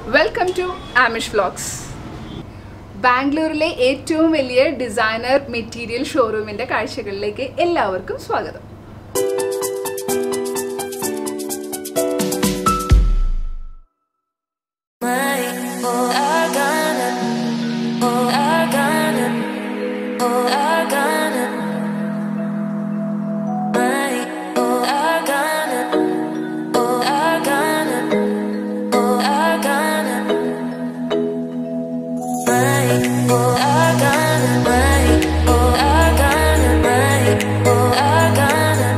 Welcome to Amish vlogs ബാംഗ്ലൂരിലെ ഏറ്റവും വലിയ ഡിസൈനർ മെറ്റീരിയൽ ഷോറൂമിന്റെ കാഴ്ചകളിലേക്ക് എല്ലാവർക്കും സ്വാഗതം Oh, I gonna, oh, I gonna, oh, I gonna, my, oh, I gonna, oh, I gonna, oh, I gonna, my, oh, I gonna, my, oh, I gonna, my, oh, I gonna.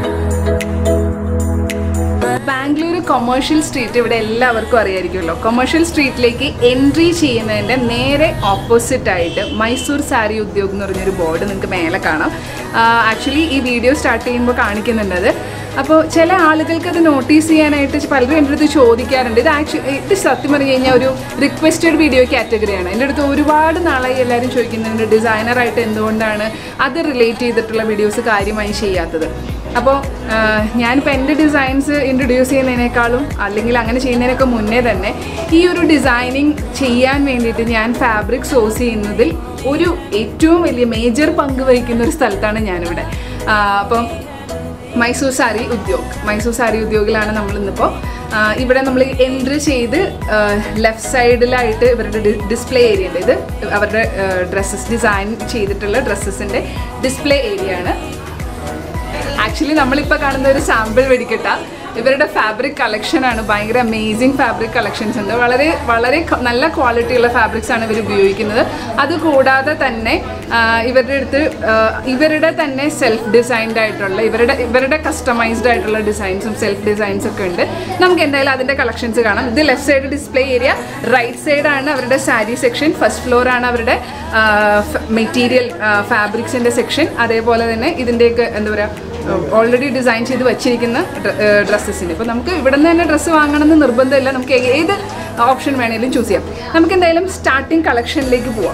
Bangalore commercial street ഇവിടെ എല്ലാവർക്കും അറിയായിരിക്കുമല്ലോ commercial സ്ട്രീറ്റിലേക്ക് entry ചെയ്യുന്നതിൻ്റെ നേരെ opposite ആയിട്ട് മൈസൂർ സാരി ഉദ്യോഗ് എന്ന് പറഞ്ഞൊരു board നിങ്ങൾക്ക് മേലെ കാണാം ആക്ച്വലി ഈ വീഡിയോ സ്റ്റാർട്ട് ചെയ്യുമ്പോൾ കാണിക്കുന്നുണ്ടത് അപ്പോൾ ചില ആളുകൾക്ക് അത് നോട്ടീസ് ചെയ്യാനായിട്ട് പലരും എൻ്റെ അടുത്ത് ചോദിക്കാറുണ്ട് ഇത് ആക്ച്വലി ഇത് സത്യം പറഞ്ഞു കഴിഞ്ഞാൽ ഒരു റിക്വസ്റ്റഡ് വീഡിയോ കാറ്റഗറിയാണ് എൻ്റെ അടുത്ത് ഒരുപാട് നാളായി എല്ലാവരും ചോദിക്കുന്നുണ്ട് ഡിസൈനറായിട്ട് എന്തുകൊണ്ടാണ് അത് റിലേറ്റ് ചെയ്തിട്ടുള്ള വീഡിയോസ് കാര്യമായി ചെയ്യാത്തത് അപ്പോൾ ഞാനിപ്പോൾ എൻ്റെ ഡിസൈൻസ് ഇൻട്രൊഡ്യൂസ് ചെയ്യുന്നതിനേക്കാളും അല്ലെങ്കിൽ അങ്ങനെ ചെയ്യുന്നതിനൊക്കെ മുന്നേ തന്നെ ഈ ഒരു ഡിസൈനിങ് ചെയ്യാൻ വേണ്ടിയിട്ട് ഞാൻ ഫാബ്രിക് സോഴ്സ് ചെയ്യുന്നതിൽ ഒരു ഏറ്റവും വലിയ മേജർ പങ്ക് വഹിക്കുന്ന ഒരു സ്ഥലത്താണ് ഞാനിവിടെ ആ, അപ്പം മൈസൂർ സാരി ഉദ്യോഗ് മൈസൂർ സാരി ഉദ്യോഗിലാണ് നമ്മൾ ഇന്നിപ്പോൾ ഇവിടെ നമ്മൾ എൻട്രി ചെയ്ത് ലെഫ്റ്റ് സൈഡിലായിട്ട് ഇവരുടെ ഡിസ്പ്ലേ ഏരിയ ഉണ്ട് ഇത് അവരുടെ ഡ്രസ്സസ് ഡിസൈൻ ചെയ്തിട്ടുള്ള ഡ്രസ്സസിൻ്റെ ഡിസ്പ്ലേ ഏരിയ ആണ് ആക്ച്വലി നമ്മളിപ്പോൾ കാണുന്ന ഒരു സാമ്പിൾ വെടിക്കെട്ട ഇവരുടെ ഫാബ്രിക് കളക്ഷൻ ആണ് ഭയങ്കര അമേസിങ് ഫാബ്രിക് കളക്ഷൻസ് ഉണ്ട് വളരെ വളരെ ക- നല്ല ക്വാളിറ്റി ഉള്ള ഫാബ്രിക്സ് ആണ് ഇവർ ഉപയോഗിക്കുന്നത് അതുകൂടാതെ തന്നെ ആ, ഇവരുടെ അടുത്ത് ആ, ഇവരുടെ തന്നെ സെൽഫ് ഡിസൈൻഡ് ആയിട്ടുള്ള ഇവരുടെ ഇവരുടെ കസ്റ്റമൈസ്ഡ് ആയിട്ടുള്ള ഡിസൈൻസും സെൽഫ് ഡിസൈൻസ് ഒക്കെ ഉണ്ട് നമുക്ക് എന്തായാലും അതിൻ്റെ കളക്ഷൻസ് കാണാം ഇത് left side display area right സൈഡാണ് അവരുടെ സാരി സെക്ഷൻ ഫസ്റ്റ് ഫ്ലോർ ആണ് അവരുടെ മെറ്റീരിയൽ ഫാബ്രിക്സിൻ്റെ സെക്ഷൻ അതേപോലെ തന്നെ ഇതിൻ്റെയൊക്കെ എന്താ പറയുക ഓൾറെഡി ഡിസൈൻ ചെയ്ത് വെച്ചിരിക്കുന്ന ഡ്രസ്സസിന് ഇപ്പോൾ നമുക്ക് ഇവിടെ നിന്ന് തന്നെ ഡ്രസ്സ് വാങ്ങണമെന്ന് നിർബന്ധമില്ല നമുക്ക് ഏത് ഓപ്ഷൻ വേണേലും ചൂസ് ചെയ്യാം നമുക്ക് എന്തായാലും സ്റ്റാർട്ടിങ് കളക്ഷനിലേക്ക് പോവാം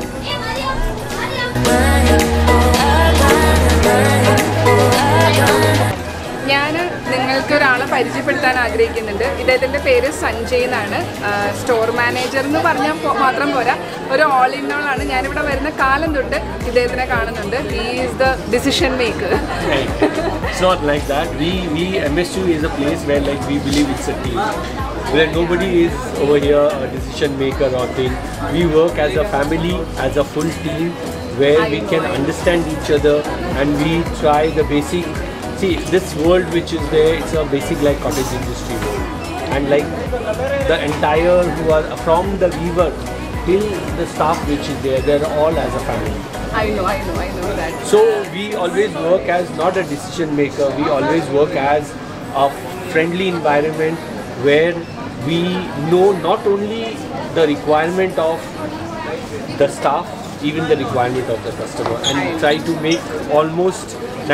ഞാൻ നിങ്ങൾക്ക് ഒരാളെ പരിചയപ്പെടുത്താൻ ആഗ്രഹിക്കുന്നുണ്ട് ഇദ്ദേഹത്തിൻ്റെ പേര് സഞ്ജയ് എന്നാണ് സ്റ്റോർ മാനേജർ എന്ന് പറഞ്ഞാൽ പോ- മാത്രം പോരാ ഒരു ഓൾ ഇൻ ഓൾ ആണ് ഞാനിവിടെ വരുന്ന കാലം തൊട്ട് ഇദ്ദേഹത്തിനെ കാണുന്നുണ്ട് he is the decision maker It's not like that. We we MSU is a place where like we believe it's a team. Where nobody is over here a decision maker or thing. We work as a family, as a full team, where we can understand each other and we try the basic. See, this world which is there, it's a basic like cottage industry world, and like the entire who are from the weaver till the staff which is there, they're all as a family. I know I know I know that So we always work as not a decision maker. We always work as a friendly environment where we know not only the requirement of the staff, even the requirement of the customer, and we try to make almost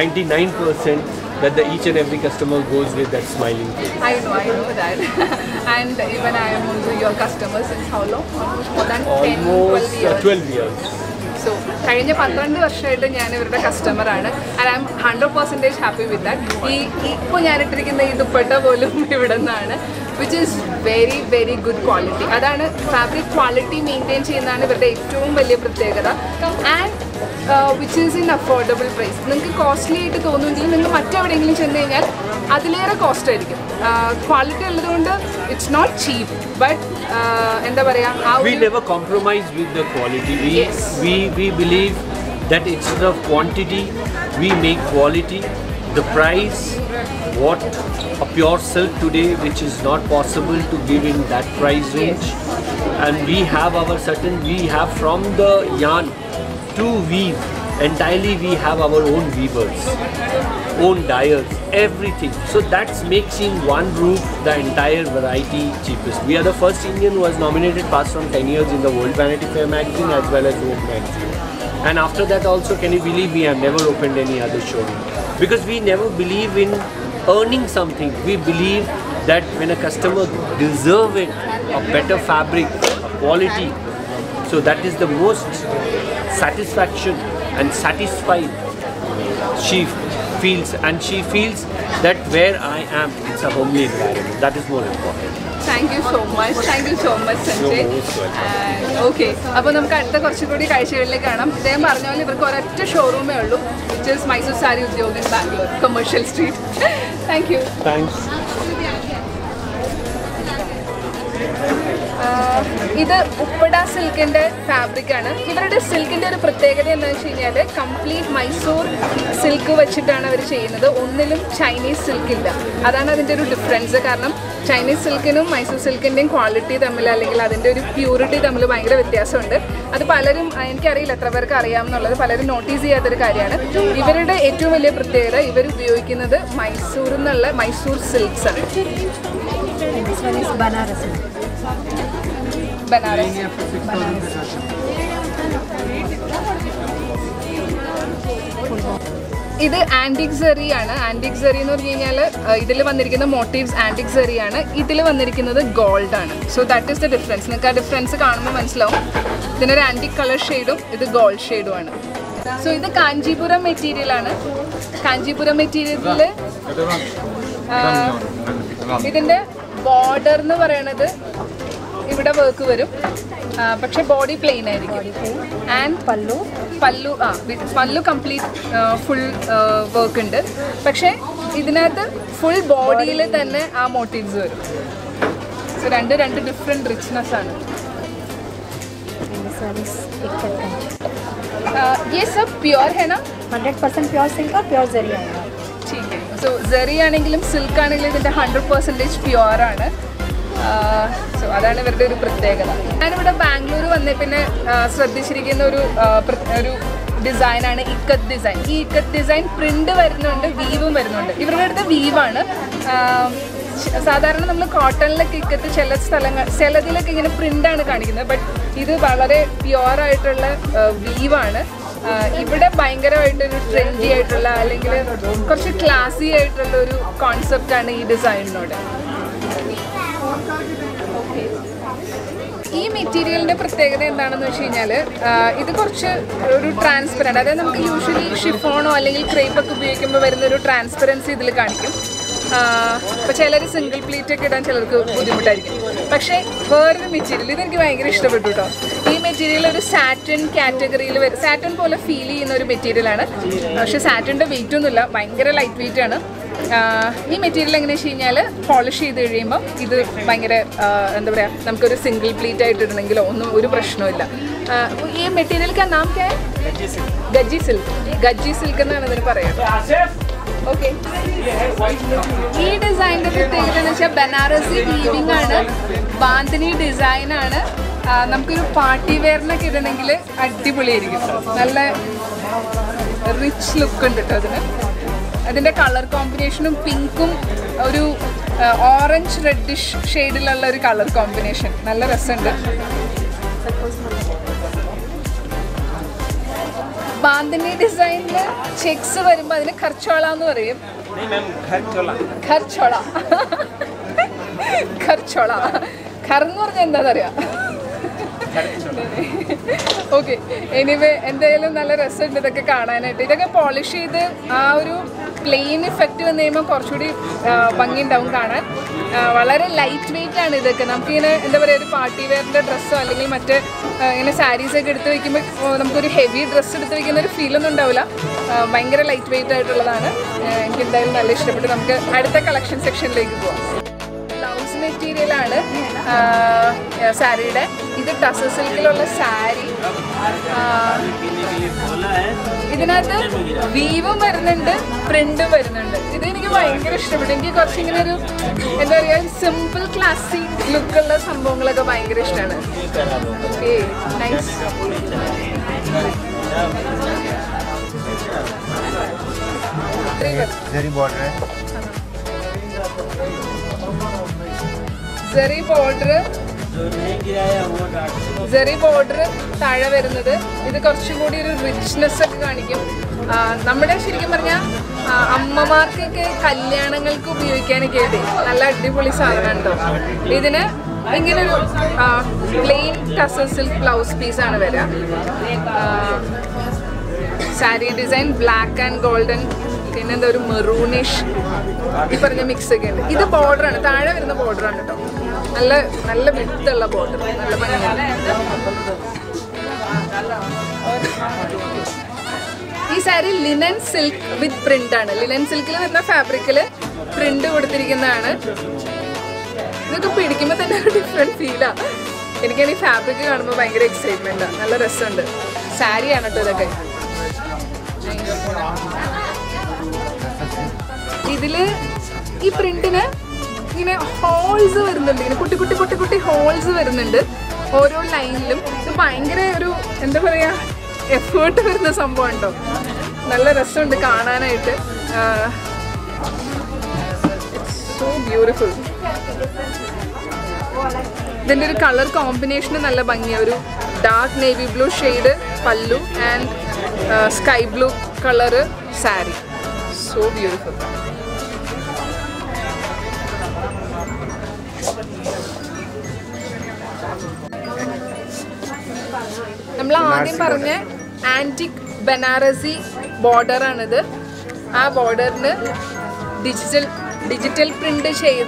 99% that the each and every customer goes with that smiling face. I know, I know that. and even I am also your customer since how long? Almost more than 10, 12 Almost uh, years. 12 years. So കഴിഞ്ഞ പന്ത്രണ്ട് വർഷമായിട്ട് ഞാൻ ഇവരുടെ കസ്റ്റമറാണ് and I am hundred percentage happy with that ഈ ഇപ്പോൾ ഞാൻ ഇട്ടിരിക്കുന്ന ഈ ദുപ്പട്ട പോലും ഇവിടെ നിന്നാണ് which is very very good quality അതാണ് ഫാബ്രിക് ക്വാളിറ്റി മെയിൻറ്റെയിൻ ചെയ്യുന്നതാണ് ഇവരുടെ ഏറ്റവും വലിയ പ്രത്യേകത and which is in affordable price നിങ്ങൾക്ക് കോസ്റ്റ്ലി ആയിട്ട് തോന്നുമെങ്കിലും നിങ്ങൾ മറ്റെവിടെയെങ്കിലും ചെന്ന് കഴിഞ്ഞാൽ അതിലേറെ കോസ്റ്റ് ആയിരിക്കും ക്വാളിറ്റി ഉള്ളതുകൊണ്ട് ഇറ്റ്സ് നോട്ട് ചീപ്പ് ബട്ട് എന്താ പറയുക ആ we ഒരു never compromise with the quality we Yes. we we believe that instead of quantity we make quality the price what a pure silk today which is not possible to give in that price range and we have our certain we have from the yarn to weave entirely we have our own weavers own dyers, everything. So that makes in one roof the entire variety cheapest. We are the first Indian who was nominated past from 10 years in the World Vanity Fair magazine as well as Vogue magazine. And after that also, can you believe we have never opened any other showroom? Because we never believe in earning something. We believe that when a customer deserve it, a better fabric, a quality, so that is the most satisfaction and satisfied she feels and she feels that where I am it's a homely environment that is more important thank you so much thank you so much Sanjay okay അപ്പോൾ നമുക്ക് അടുത്ത കുറച്ചും കൂടി കാഴ്ചകളിലേക്ക് കാണാം ഇദ്ദേഹം പറഞ്ഞ പോലെ ഇവർക്ക് ഒരൊറ്റ ഷോറൂമേ ഉള്ളൂ which is Mysore sari Udyog in Bangalore commercial street thank you thanks ah ഇത് ഉപ്പട സിൽക്കിന്റെ ഫാബ്രിക് ആണ് ഇവരുടെ സിൽക്കിന്റെ ഒരു പ്രത്യേകത എന്താണെന്ന് വെച്ച് കഴിഞ്ഞാൽ കംപ്ലീറ്റ് മൈസൂർ സിൽക്ക് വെച്ചിട്ടാണ് അവർ ചെയ്യുന്നത് ഒന്നിലും ചൈനീസ് സിൽക്ക് ഇല്ല അതാണ് അതിന്റെ ഒരു ഡിഫറൻസ് കാരണം ചൈനീസ് സിൽക്കിനും മൈസൂർ സിൽക്കിന്റെയും ക്വാളിറ്റി തമ്മിൽ അല്ലെങ്കിൽ അതിന്റെ ഒരു പ്യൂരിറ്റി തമ്മിൽ ഭയങ്കര വ്യത്യാസമുണ്ട് അത് പലരും ആ, എനിക്കറിയില്ല എത്ര പേർക്ക് അറിയാമെന്നുള്ളത് പലരും നോട്ടീസ് ചെയ്യാത്തൊരു കാര്യമാണ് ഇവരുടെ ഏറ്റവും വലിയ പ്രത്യേകത ഇവർ ഉപയോഗിക്കുന്നത് മൈസൂരിൽ നിന്നുള്ള മൈസൂർ സിൽക്സ് ആണ് This one is Banaras. Banaras ഇത് ആന്റിക് സെറി ആണ് ആന്റിക് സെറി എന്ന് പറഞ്ഞു കഴിഞ്ഞാൽ ഇതിൽ വന്നിരിക്കുന്ന മോട്ടീവ്സ് ആന്റിക് സെറി ആണ് ഇതിൽ വന്നിരിക്കുന്നത് ഗോൾഡ് ആണ് so that is the difference നിങ്ങൾക്ക് ആ ഡിഫറൻസ് കാണുമ്പോൾ മനസ്സിലാവും ഇതിനൊരു ആന്റിക് കളർ ഷെയ്ഡും ഇത് ഗോൾഡ് ഷെയ്ഡും ആണ് സോ ഇത് കാഞ്ചീപുരം മെറ്റീരിയൽ ആണ് കാഞ്ചീപുരം മെറ്റീരിയലിൽ ഇതിന്റെ ബോർഡർ എന്ന് പറയണത് ഇവിടെ വർക്ക് വരും ആ, പക്ഷെ ബോഡി പ്ലെയിൻ ആയിരിക്കും ആൻഡ് Pallu. പല്ലു ആ വി- പല്ലു കംപ്ലീറ്റ് ഫുൾ വർക്ക് ഉണ്ട് പക്ഷെ ഇതിനകത്ത് ഫുൾ ബോഡിയിൽ തന്നെ ആ മോട്ടീവ്സ് വരും സോ രണ്ട് രണ്ട് ഡിഫറെൻറ്റ് റിച്ച്നെസ് ആണ് And this one is Ikkat Kanchi. ये सब प्योर है ना 100% pure silk or pure zari आएगा ठीक है സോ സെറി ആണെങ്കിലും സിൽക്ക് ആണെങ്കിലും ഇതിൻ്റെ ഹൺഡ്രഡ് പെർസെൻറ്റേജ് പ്യുവർ ആണ് സോ അതാണ് ഇവരുടെ ഒരു പ്രത്യേകത ഞാനിവിടെ ബാംഗ്ലൂർ വന്നേ പിന്നെ ആ, ശ്രദ്ധിച്ചിരിക്കുന്ന ഒരു ആ, പ്ര- ഒരു ഡിസൈനാണ് ഇക്കത്ത് ഡിസൈൻ ഈ ഇക്കത്ത് ഡിസൈൻ പ്രിന്റ് വരുന്നുണ്ട് വീവും വരുന്നുണ്ട് ഇവരുടെ അടുത്ത് വീവാണ് സാധാരണ നമ്മൾ കോട്ടണിലൊക്കെ ഇക്കത്ത് ചില സ്ഥലങ്ങൾ ചിലതിലൊക്കെ ഇങ്ങനെ പ്രിന്റാണ് കാണിക്കുന്നത് ബട്ട് ഇത് വളരെ പ്യുവർ ആയിട്ടുള്ള വീവാണ് ആഹ് ഇവിടെ ഭയങ്കരമായിട്ടൊരു ട്രെൻഡി ആയിട്ടുള്ള അല്ലെങ്കിൽ കുറച്ച് ക്ലാസി ആയിട്ടുള്ള ഒരു കോൺസെപ്റ്റ് ആണ് ഈ ഡിസൈനിനോട് ഈ മെറ്റീരിയലിന്റെ പ്രത്യേകത എന്താണെന്ന് വെച്ച് കഴിഞ്ഞാൽ ഇത് കുറച്ച് ഒരു ട്രാൻസ്പെറൻറ്റ് അതായത് നമുക്ക് യൂഷ്വലി ഷിഫോണോ അല്ലെങ്കിൽ ക്രേപ്പ് ഒക്കെ ഉപയോഗിക്കുമ്പോൾ വരുന്ന ഒരു ട്രാൻസ്പെറൻസി ഇതിൽ കാണിക്കും അപ്പോൾ ചിലർ സിംഗിൾ പ്ലീറ്റ് ഒക്കെ ഇടാൻ ചിലർക്ക് ബുദ്ധിമുട്ടായിരിക്കും പക്ഷേ വേറൊരു മെറ്റീരിയൽ ഇതെനിക്ക് ഭയങ്കര ഇഷ്ടപ്പെട്ടു കേട്ടോ ഈ മെറ്റീരിയൽ ഒരു സാറ്റൻ കാറ്റഗറിയിൽ വരും സാറ്റൻ പോലെ ഫീൽ ചെയ്യുന്ന ഒരു മെറ്റീരിയലാണ് പക്ഷേ സാറ്റൻ്റെ വെയിറ്റ് ഒന്നുമില്ല ഭയങ്കര ലൈറ്റ് വെയിറ്റ് ആണ് ആഹ് ഈ മെറ്റീരിയൽ എങ്ങനെയാ വെച്ച് കഴിഞ്ഞാൽ പോളിഷ് ചെയ്ത് കഴിയുമ്പോൾ ഇത് ഭയങ്കര ആഹ് എന്താ പറയുക നമുക്കൊരു സിംഗിൾ പ്ലീറ്റ് ആയിട്ട് ഇടണമെങ്കിലോ ഒന്നും ഒരു പ്രശ്നവുമില്ല ആഹ് ഈ മെറ്റീരിയൽ का नाम क्या है ഗജ്ജി സിൽക്ക് ഗജ്ജി സിൽക്ക് എന്നാണ് ഇതിന് പറയുക ഓക്കെ ഈ ഡിസൈനിന്റെ പ്രത്യേകത എന്ന് വെച്ചാൽ ബനാറസി വീവിംഗ് ആണ് ബാന്തിനി ഡിസൈൻ ആണ് ആ, നമുക്കൊരു പാർട്ടി വെയറിനൊക്കെ ഇടണമെങ്കിൽ അടിപൊളിയായിരിക്കും നല്ല റിച്ച് ലുക്ക് ഉണ്ട് കേട്ടോ അതിന് അതിൻ്റെ കളർ കോമ്പിനേഷനും പിങ്കും ഒരു ഓറഞ്ച് റെഡിഷ് ഷെയ്ഡിലുള്ള ഒരു കളർ കോമ്പിനേഷൻ നല്ല രസമുണ്ട് ബാന്തിനി ഡിസൈനിൽ ചെക്സ് വരുമ്പോൾ അതിന് ഖർച്ചോള എന്ന് പറയും ഖർച്ചോള ഖർച്ചോള ഖർ എന്ന് പറഞ്ഞാൽ എന്താണെന്നറിയാം ഓക്കെ എനിവേ എന്തായാലും നല്ല രസമുണ്ട് ഇതൊക്കെ കാണാനായിട്ട് ഇതൊക്കെ പോളിഷ് ചെയ്ത് ആ ഒരു പ്ലെയിൻ ഇഫക്റ്റ് വന്നു കഴിയുമ്പോൾ കുറച്ചുകൂടി ആ, ഭംഗിയുണ്ടാവും കാണാൻ ആ, വളരെ ലൈറ്റ് വെയിറ്റ് ആണ് ഇതൊക്കെ നമുക്കിങ്ങനെ എന്താ പറയുക ഒരു പാർട്ടി വെയറിൻ്റെ ഡ്രസ്സോ അല്ലെങ്കിൽ മറ്റേ ആ, ഇങ്ങനെ സാരീസ് ഒക്കെ എടുത്ത് വെക്കുമ്പോൾ ഓ, നമുക്കൊരു ഹെവി ഡ്രസ്സ് എടുത്ത് വെക്കുന്ന ഒരു ഫീലൊന്നും ഉണ്ടാവില്ല ആ, ഭയങ്കര ലൈറ്റ് വെയിറ്റ് ആയിട്ടുള്ളതാണ് ആ, എനിക്ക് എന്തായാലും നല്ല ഇഷ്ടപ്പെട്ടു നമുക്ക് അടുത്ത കളക്ഷൻ സെക്ഷനിലേക്ക് പോവാം ബ്ലൗസ് മെറ്റീരിയൽ ആണ് സാരിയുടെ ഇത് ടസ സിൽക്കിലുള്ള സാരി ഇതിനകത്ത് വീവും വരുന്നുണ്ട് പ്രിന്റും വരുന്നുണ്ട് ഇത് എനിക്ക് ഭയങ്കര ഇഷ്ടപ്പെട്ടു എനിക്ക് കുറച്ച് ഇങ്ങനെ ഒരു എന്താ പറയുക സിമ്പിൾ ക്ലാസി ലുക്കുള്ള സംഭവങ്ങളൊക്കെ ഭയങ്കര ഇഷ്ടമാണ് ഓക്കെ നൈസ് जरी बॉर्डर है സെറി ബോർഡർ സെറി ബോർഡർ താഴെ വരുന്നത് ഇത് കുറച്ചും കൂടി ഒരു റിച്ച്നെസ് ഒക്കെ കാണിക്കും ആ, നമ്മുടെ ശരിക്കും പറഞ്ഞാൽ അമ്മമാർക്കൊക്കെ കല്യാണങ്ങൾക്ക് ഉപയോഗിക്കാനൊക്കെ ആയിട്ട് നല്ല അടിപൊളി സാധനമാണ് കേട്ടോ ഇതിന് ഇങ്ങനൊരു പ്ലെയിൻ ടസർ സിൽക്ക് ബ്ലൗസ് പീസാണ് വരിക sari design black and golden പിന്നെ എന്താ ഒരു മെറൂണിഷ് ഈ പറഞ്ഞ മിക്സ് ഒക്കെ ഉണ്ട് ഇത് border ആണ് താഴെ വരുന്ന border ആണ് കേട്ടോ നല്ല നല്ല വിട്ടുള്ള ബോർഡർ നല്ല ഭംഗിയാണ് ഈ sari linen silk with print ആണ് ലിനൻ സിൽക്കിൽ വരുന്ന ഫാബ്രിക്കിൽ പ്രിന്റ് കൊടുത്തിരിക്കുന്നതാണ് ഇതൊക്കെ പിടിക്കുമ്പോൾ തന്നെ ഒരു ഡിഫറെൻറ്റ് ഫീലാ എനിക്കാണ് ഈ ഫാബ്രിക് കാണുമ്പോൾ ഭയങ്കര എക്സൈറ്റ്മെന്റ് നല്ല രസമുണ്ട് സാരിയാണ് കേട്ടോ ഇതൊക്കെ ഇതില് ഈ പ്രിന്റിന് ഇങ്ങനെ ഹോൾസ് വരുന്നുണ്ട് ഇങ്ങനെ കുട്ടി കുട്ടി കുട്ടി കുട്ടി ഹോൾസ് വരുന്നുണ്ട് ഓരോ ലൈനിലും ഇത് ഭയങ്കര ഒരു എന്താ പറയാ എഫേർട്ട് വരുന്ന സംഭവം ഉണ്ടോ നല്ല രസമുണ്ട് കാണാനായിട്ട് സോ ബ്യൂട്ടിഫുൾ ഇതിൻ്റെ ഒരു കളർ കോമ്പിനേഷന് നല്ല ഭംഗിയാണ് ഒരു dark navy blue shade pallu and sky blue colour sari so beautiful നമ്മൾ ആദ്യം പറഞ്ഞ ആൻറ്റിക് ബനാറസി ബോർഡറാണിത് ആ ബോർഡറിന് ഡിജിറ്റൽ ഡിജിറ്റൽ പ്രിന്റ് ചെയ്ത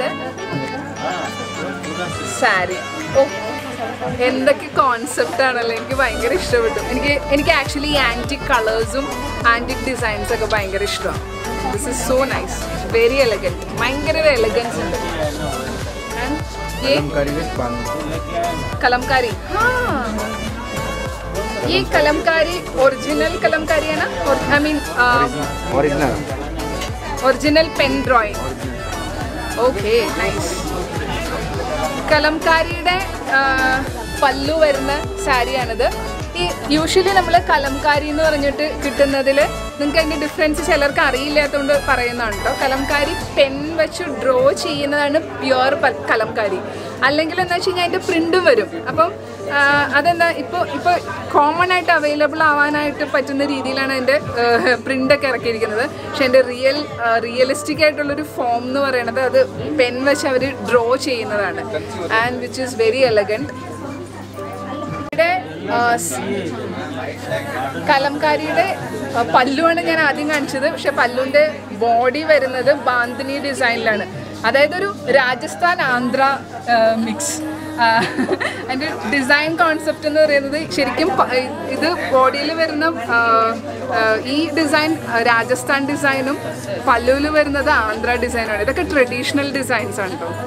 സാരി ഓ എന്തൊക്കെ കോൺസെപ്റ്റ് ആണല്ലോ എനിക്ക് ഭയങ്കര ഇഷ്ടപ്പെട്ടു എനിക്ക് എനിക്ക് ആക്ച്വലി ഈ ആൻറ്റിക് കളേഴ്സും ആൻറ്റിക് ഡിസൈൻസ് ഒക്കെ ഭയങ്കര ഇഷ്ടമാണ് this is so nice very elegant ഭയങ്കര ഒരു എലഗൻസ് ഉണ്ട് And ये कलमकारी हाँ ये कलमकारी ओरिजिनल कलमकारी है ना और I mean original original pen drawing okay nice കലംകാരിയുടെ ആ, പല്ലു വരുന്ന സാരിയാണിത് ഈ യൂഷ്വലി നമ്മൾ കലംകാരി എന്ന് പറഞ്ഞിട്ട് കിട്ടുന്നതിൽ നിങ്ങൾക്ക് അതിൻ്റെ ഡിഫറൻസ് ചിലർക്ക് അറിയില്ലാത്തതുകൊണ്ട് പറയുന്നതാണ് കേട്ടോ കലംകാരി പെൻ വെച്ച് ഡ്രോ ചെയ്യുന്നതാണ് പ്യുവർ കലംകാരി അല്ലെങ്കിൽ എന്താ വെച്ച് കഴിഞ്ഞാൽ അതിൻ്റെ പ്രിൻറ്റും വരും അപ്പം ആ, അതെന്താ ഇപ്പോൾ ഇപ്പോൾ കോമൺ ആയിട്ട് അവൈലബിൾ ആവാനായിട്ട് പറ്റുന്ന രീതിയിലാണ് അതിൻ്റെ പ്രിൻ്റൊക്കെ ഇറക്കിയിരിക്കുന്നത് പക്ഷെ എൻ്റെ റിയൽ റിയലിസ്റ്റിക് ആയിട്ടുള്ളൊരു ഫോം എന്ന് പറയുന്നത് അത് പെൻ വെച്ച് അവർ ഡ്രോ ചെയ്യുന്നതാണ് and which is very elegant ഇവിടെ ആ, സ്- കലംകാരിയുടെ ആ, പല്ലുവാണ് ഞാൻ ആദ്യം കാണിച്ചത് പക്ഷെ പല്ലുവിൻ്റെ ബോഡി വരുന്നത് ബാന്തിനി ഡിസൈനിലാണ് അതായത് ഒരു രാജസ്ഥാൻ ആന്ധ്ര മിക്സ് അതിൻ്റെ ഡിസൈൻ കോൺസെപ്റ്റ് എന്ന് പറയുന്നത് ശരിക്കും പ- ഇത് ബോഡിയിൽ വരുന്ന ആ, ആ, ഈ ഡിസൈൻ രാജസ്ഥാൻ ഡിസൈനും പല്ലുവിൽ വരുന്നത് ആന്ധ്ര ഡിസൈനാണ് ഇതൊക്കെ ട്രഡീഷണൽ ഡിസൈൻസ് ആണ് കേട്ടോ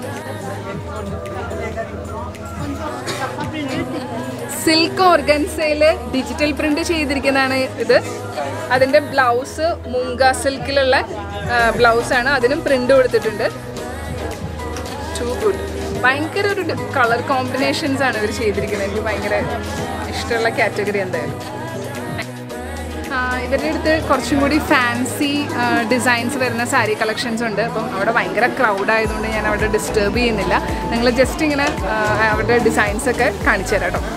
സിൽക്ക് ഓർഗൻസയിൽ ഡിജിറ്റൽ പ്രിന്റ് ചെയ്തിരിക്കുന്നതാണ് ഇത് അതിൻ്റെ ബ്ലൗസ് മുങ്ക സിൽക്കിലുള്ള ബ്ലൗസാണ് അതിനും പ്രിന്റ് കൊടുത്തിട്ടുണ്ട് ടു ഗുഡ് ഭയങ്കര ഒരു കളർ കോമ്പിനേഷൻസ് ആണ് ഇവർ ചെയ്തിരിക്കുന്നത് എനിക്ക് ഭയങ്കര ഇഷ്ടമുള്ള കാറ്റഗറി എന്തായാലും ആ, ഇവരുടെ അടുത്ത് കുറച്ചും കൂടി ഫാൻസി ഡിസൈൻസ് വരുന്ന സാരി കളക്ഷൻസ് ഉണ്ട് അപ്പം അവിടെ ഭയങ്കര ക്രൗഡ് ആയതുകൊണ്ട് ഞാൻ അവിടെ ഡിസ്റ്റർബ് ചെയ്യുന്നില്ല നിങ്ങൾ ജസ്റ്റ് ഇങ്ങനെ ആ, അവരുടെ ഡിസൈൻസ് ഒക്കെ കാണിച്ചു തരാം കേട്ടോ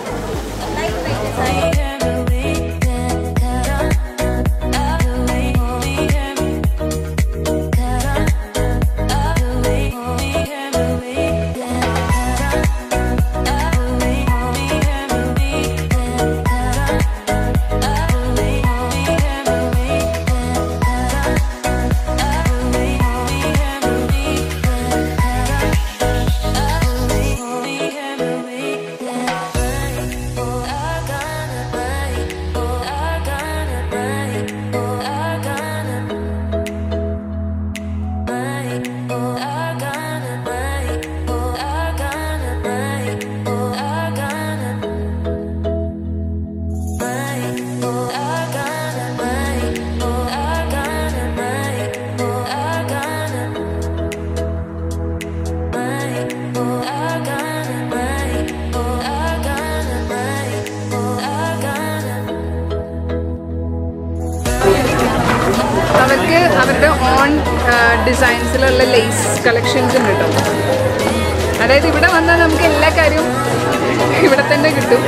അവർക്ക് അവരുടെ ഓൺ ഡിസൈൻസിലുള്ള ലേസ് കളക്ഷൻസ് ഉണ്ട് കേട്ടോ അതായത് ഇവിടെ വന്നാൽ നമുക്ക് എല്ലാ കാര്യവും ഇവിടെ തന്നെ കിട്ടും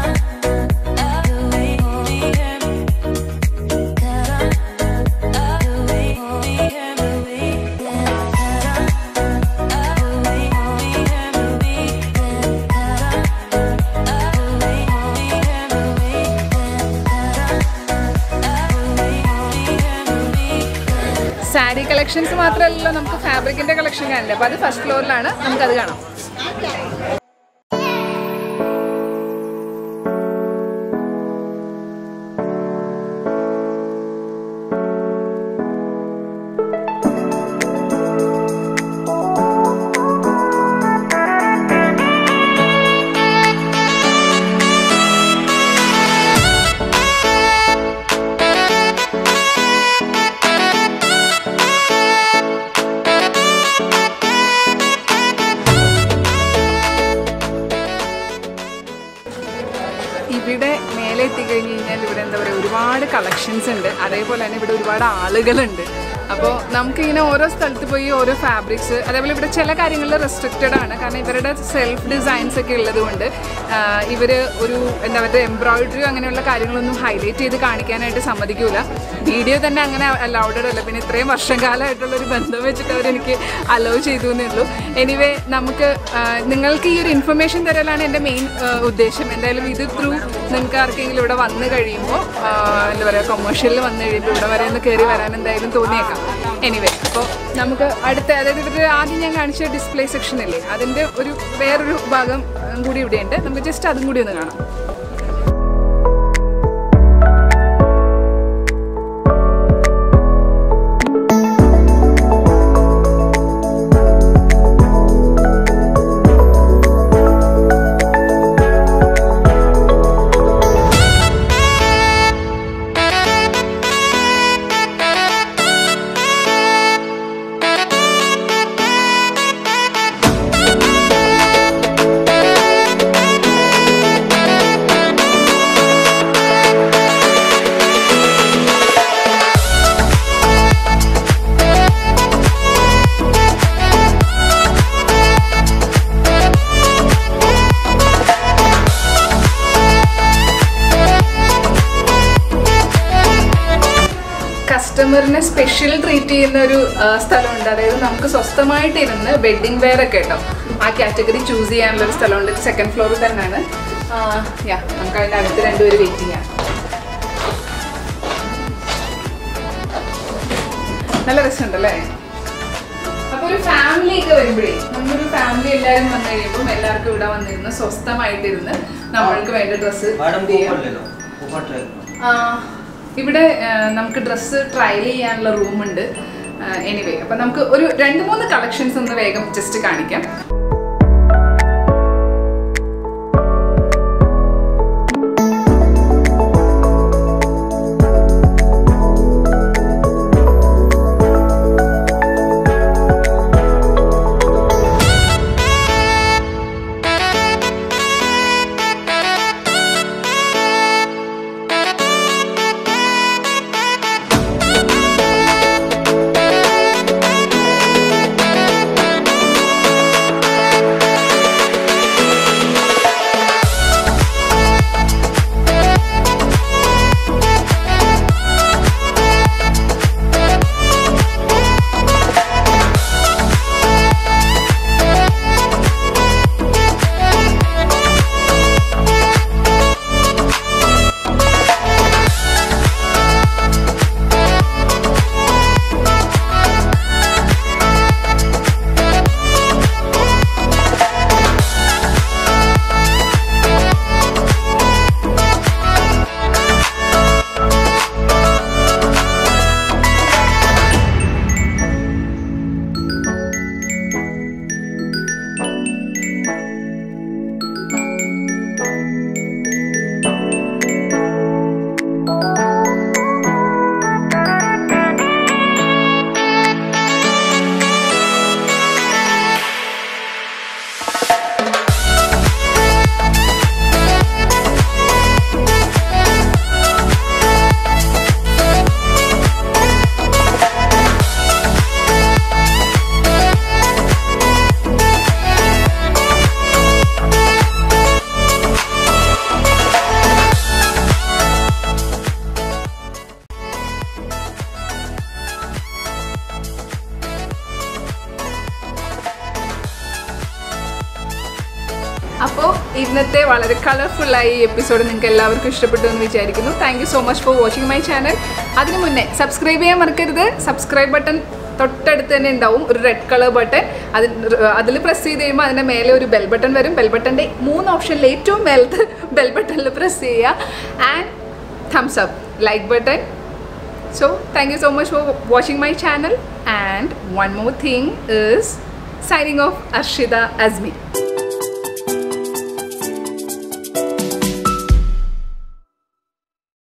Cara, കളക്ഷൻസ് മാത്രമല്ലല്ലോ നമുക്ക് ഫാബ്രിക്കിന്റെ കളക്ഷൻ കാണില്ല അപ്പോൾ അത് ഫസ്റ്റ് ഫ്ലോറിലാണ് നമുക്കത് കാണാം ഇവിടെ മേലെ എത്തിക്കഴിഞ്ഞ് കഴിഞ്ഞാൽ ഇവിടെ എന്താ പറയുക ഒരുപാട് കളക്ഷൻസ് ഉണ്ട് അതേപോലെ തന്നെ ഇവിടെ ഒരുപാട് ആളുകളുണ്ട് അപ്പോൾ നമുക്കിങ്ങനെ ഓരോ സ്ഥലത്ത് പോയി ഓരോ ഫാബ്രിക്സ് അതേപോലെ ഇവിടെ ചില കാര്യങ്ങളിൽ റെസ്ട്രിക്റ്റഡ് ആണ് കാരണം ഇവരുടെ സെൽഫ് ഡിസൈൻസ് ഒക്കെ ഉള്ളത് കൊണ്ട് ഇവർ ഒരു എന്താ പറയുക എംബ്രോയിഡറി അങ്ങനെയുള്ള കാര്യങ്ങളൊന്നും ഹൈലൈറ്റ് ചെയ്ത് കാണിക്കാനായിട്ട് സമ്മതിക്കൂല വീഡിയോ തന്നെ അങ്ങനെ അലൗഡഡ് അല്ല പിന്നെ ഇത്രയും വർഷം കാലമായിട്ടുള്ള ഒരു ബന്ധം വെച്ചിട്ട് അവരെനിക്ക് അലോ ചെയ്തു എന്നേ ഉള്ളൂ എനിവേ നമുക്ക് ആ, നിങ്ങൾക്ക് ഈ ഒരു ഇൻഫർമേഷൻ തരലാണ് എൻ്റെ മെയിൻ ഉദ്ദേശം എന്തായാലും ഇത് ത്രൂ നിങ്ങൾക്ക് ആർക്കെങ്കിലും ഇവിടെ വന്നു കഴിയുമ്പോൾ ആ, എന്താ പറയുക കൊമേഴ്ഷ്യലിൽ വന്നു കഴിയുമ്പോൾ ഇവിടെ വരെ ഒന്ന് കയറി വരാൻ എന്തായാലും തോന്നിയേക്കാം എനിവേ അപ്പോൾ നമുക്ക് അടുത്ത അതായത് ഇവരുടെ ആദ്യം ഞാൻ കാണിച്ച ഡിസ്പ്ലേ സെക്ഷൻ ഇല്ലേ അതിൻ്റെ ഒരു വേറൊരു ഭാഗം ഉം, കൂടി ഇവിടെയുണ്ട് നമുക്ക് ജസ്റ്റ് അതും കൂടി ഒന്ന് കാണാം കസ്റ്റമറിനെ സ്പെഷ്യൽ ട്രീറ്റ് ചെയ്യുന്ന ഒരു ആ, സ്ഥലമുണ്ട് അതായത് നമുക്ക് സ്വസ്ഥമായിട്ട് ഇരുന്ന് വെഡിങ് വെയർ ഒക്കെ കേട്ടോ ആ കാറ്റഗറി ചൂസ് ചെയ്യാനുള്ള ഒരു സ്ഥലമുണ്ട് സെക്കൻഡ് ഫ്ലോറിൽ തന്നെയാണ് യാ നമുക്ക് അതിൻ്റെ അടുത്ത് രണ്ടുപേര് വെയിറ്റിംഗ് ആണ് നല്ല രസമുണ്ടല്ലേ അപ്പൊ ഒരു ഫാമിലി ഒക്കെ വരുമ്പോഴേ നമ്മളൊരു ഫാമിലി എല്ലാവരും വന്നു കഴിയുമ്പോൾ എല്ലാവർക്കും ഇവിടെ വന്നിരുന്ന് സ്വസ്ഥമായിട്ടിരുന്ന് നമ്മൾക്ക് വേണ്ട ഡ്രസ്സ് मैडम को ऊपर ले लो ऊपर ट्राई ആ, ഇവിടെ ആ, നമുക്ക് ഡ്രസ്സ് ട്രയൽ ചെയ്യാനുള്ള റൂമുണ്ട് എനിവേ അപ്പം നമുക്ക് ഒരു രണ്ട് മൂന്ന് കളക്ഷൻസ് ഒന്ന് വേഗം ജസ്റ്റ് കാണിക്കാം അപ്പോൾ ഇന്നത്തെ വളരെ കളർഫുള്ളായി ഈ എപ്പിസോഡ് നിങ്ങൾക്ക് എല്ലാവർക്കും ഇഷ്ടപ്പെട്ടു എന്ന് വിചാരിക്കുന്നു thank you so much for watching my channel അതിനു മുന്നേ സബ്സ്ക്രൈബ് ചെയ്യാൻ മറക്കരുത് സബ്സ്ക്രൈബ് ബട്ടൺ തൊട്ടടുത്ത് തന്നെ ഉണ്ടാവും ഒരു റെഡ് കളർ ബട്ടൺ അതിൽ അതിൽ പ്രസ് ചെയ്ത് കഴിയുമ്പോൾ അതിൻ്റെ മേലെ ഒരു ബെൽ ബട്ടൺ വരും ബെൽ ബട്ടൻ്റെ മൂന്ന് ഓപ്ഷനിൽ ഏറ്റവും മേലത്തെ ബെൽ ബട്ടണിൽ പ്രസ് ചെയ്യുക and thumbs up like button so thank you so much for watching my channel and one more thing is signing off arshida azmi